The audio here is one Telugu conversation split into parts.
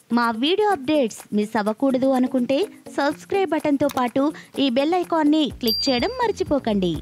మా వీడియో అప్డేట్స్ మిస్ అవ్వకూడదు అనుకుంటే సబ్స్క్రైబ్ బటన్తో పాటు ఈ బెల్ ఐకాన్ని క్లిక్ చేయడం మర్చిపోకండి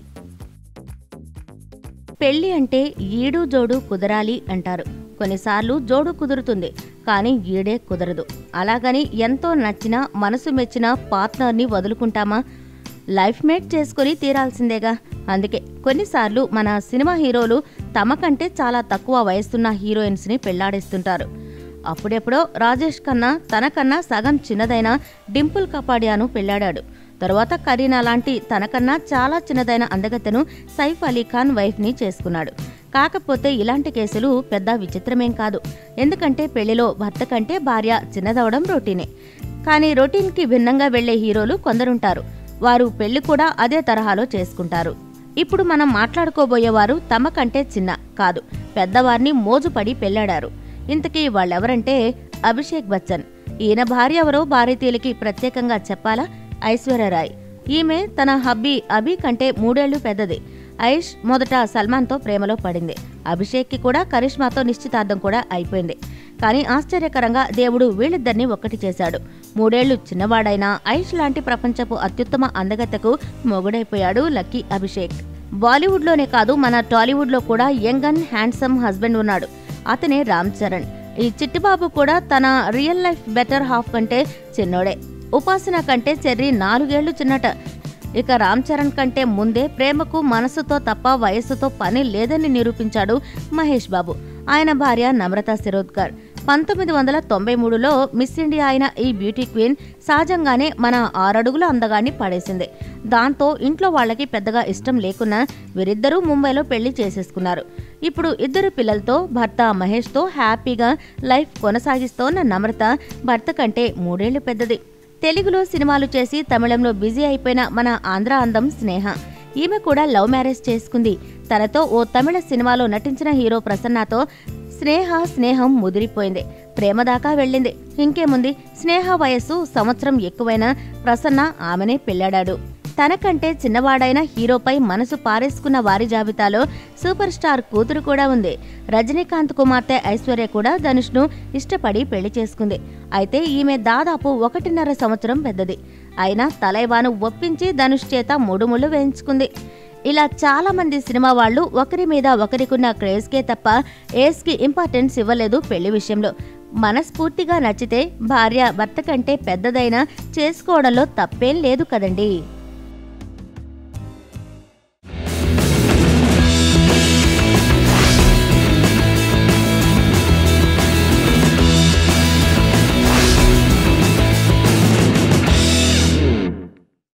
పెళ్లి అంటే ఈడు జోడు కుదరాలి అంటారు కొన్నిసార్లు జోడు కుదురుతుంది కానీ ఈడే కుదరదు అలాగని ఎంతో నచ్చిన మనసు మెచ్చిన పార్ట్నర్ని వదులుకుంటామా లైఫ్ మేట్ చేసుకుని తీరాల్సిందేగా అందుకే కొన్నిసార్లు మన సినిమా హీరోలు తమకంటే చాలా తక్కువ వయసున్న హీరోయిన్స్ని పెళ్లాడేస్తుంటారు అప్పుడెప్పుడో రాజేష్ కన్నా తనకన్నా సగం చిన్నదైన డింపుల్ కపాడియాను పెళ్లాడాడు తరువాత కరీనా లాంటి తనకన్నా చాలా చిన్నదైన అందగత్తెను సైఫ్ అలీ ఖాన్ వైఫ్ని చేసుకున్నాడు కాకపోతే ఇలాంటి కేసులు పెద్ద విచిత్రమేం కాదు ఎందుకంటే పెళ్లిలో భర్త కంటే భార్య చిన్నదవడం రొటీనే కానీ రొటీన్కి భిన్నంగా వెళ్లే హీరోలు కొందరుంటారు వారు పెళ్లి కూడా అదే తరహాలో చేసుకుంటారు ఇప్పుడు మనం మాట్లాడుకోబోయేవారు తమ కంటే చిన్న కాదు పెద్దవారిని మోజుపడి పెళ్లాడారు ఇంతకీ వాళ్ళెవరంటే అభిషేక్ బచ్చన్ ఈయన భార్య ఎవరో భారతీయులకి ప్రత్యేకంగా చెప్పాలా ఐశ్వర్యరాయ్ ఈమె తన హబ్బీ అభి కంటే మూడేళ్లు పెద్దది ఐష్ మొదట సల్మాన్తో ప్రేమలో పడింది అభిషేక్కి కూడా కరిష్మాతో నిశ్చితార్థం కూడా అయిపోయింది కానీ ఆశ్చర్యకరంగా దేవుడు వీళ్ళిద్దరిని ఒక్కటి చేశాడు మూడేళ్లు చిన్నవాడైన ఐష్ లాంటి ప్రపంచపు అత్యుత్తమ అందగత్తెకు మొగుడైపోయాడు లక్కీ అభిషేక్ బాలీవుడ్లోనే కాదు మన టాలీవుడ్లో కూడా యంగ్ అండ్ హ్యాండ్సమ్ హస్బెండ్ ఉన్నాడు అతనే రామ్ చరణ్ ఈ చిట్టిబాబు కూడా తన రియల్ లైఫ్ బెటర్ హాఫ్ కంటే చిన్నోడే ఉపాసన కంటే చెర్రీ నాలుగేళ్లు చిన్నట ఇక రామ్ చరణ్ కంటే ముందే ప్రేమకు మనసుతో తప్ప వయస్సుతో పని లేదని నిరూపించాడు మహేష్ బాబు ఆయన భార్య నమ్రత శిరోద్కర్ పంతొమ్మిది వందల తొంభై మూడులో మిస్ ఇండియా అయిన ఈ బ్యూటీ క్వీన్ సహజంగానే మన ఆరడుగుల అందగాన్ని పడేసింది దాంతో ఇంట్లో వాళ్ళకి పెద్దగా ఇష్టం లేకున్నా వీరిద్దరూ ముంబైలో పెళ్లి చేసేసుకున్నారు ఇప్పుడు ఇద్దరు పిల్లలతో భర్త మహేష్తో హ్యాపీగా లైఫ్ కొనసాగిస్తోన్న నమ్రత భర్త కంటే మూడేళ్లు పెద్దది తెలుగులో సినిమాలు చేసి తమిళంలో బిజీ అయిపోయిన మన ఆంధ్ర అందం స్నేహ ఈమె కూడా లవ్ మ్యారేజ్ చేసుకుంది తనతో ఓ తమిళ సినిమాలో నటించిన హీరో ప్రసన్నతో స్నేహ స్నేహం ముదిరిపోయింది ప్రేమ దాకా వెళ్ళింది ఇంకేముంది స్నేహ వయస్సు సంవత్సరం ఎక్కువైన ప్రసన్న ఆమెనే పెళ్లాడాడు తనకంటే చిన్నవాడైన హీరోపై మనసు పారేసుకున్న వారి జాబితాలో సూపర్ స్టార్ కూతురు కూడా ఉంది రజనీకాంత్ కుమార్తె ఐశ్వర్య కూడా ధనుష్ను ఇష్టపడి పెళ్లి చేసుకుంది అయితే ఈమె దాదాపు ఒకటిన్నర సంవత్సరం పెద్దది అయినా తలైవాను ఒప్పించి ధనుష్ చేత మూడు ముళ్ళు వేయించుకుంది ఇలా చాలా మంది సినిమా వాళ్ళు ఒకరి మీద ఒకరికున్న క్రేజ్కే తప్ప ఏజ్కి ఇంపార్టెన్స్ ఇవ్వలేదు పెళ్లి విషయంలో మనస్ఫూర్తిగా నచ్చితే భార్య భర్త కంటే పెద్దదైనా చేసుకోవడంలో తప్పేం లేదు కదండి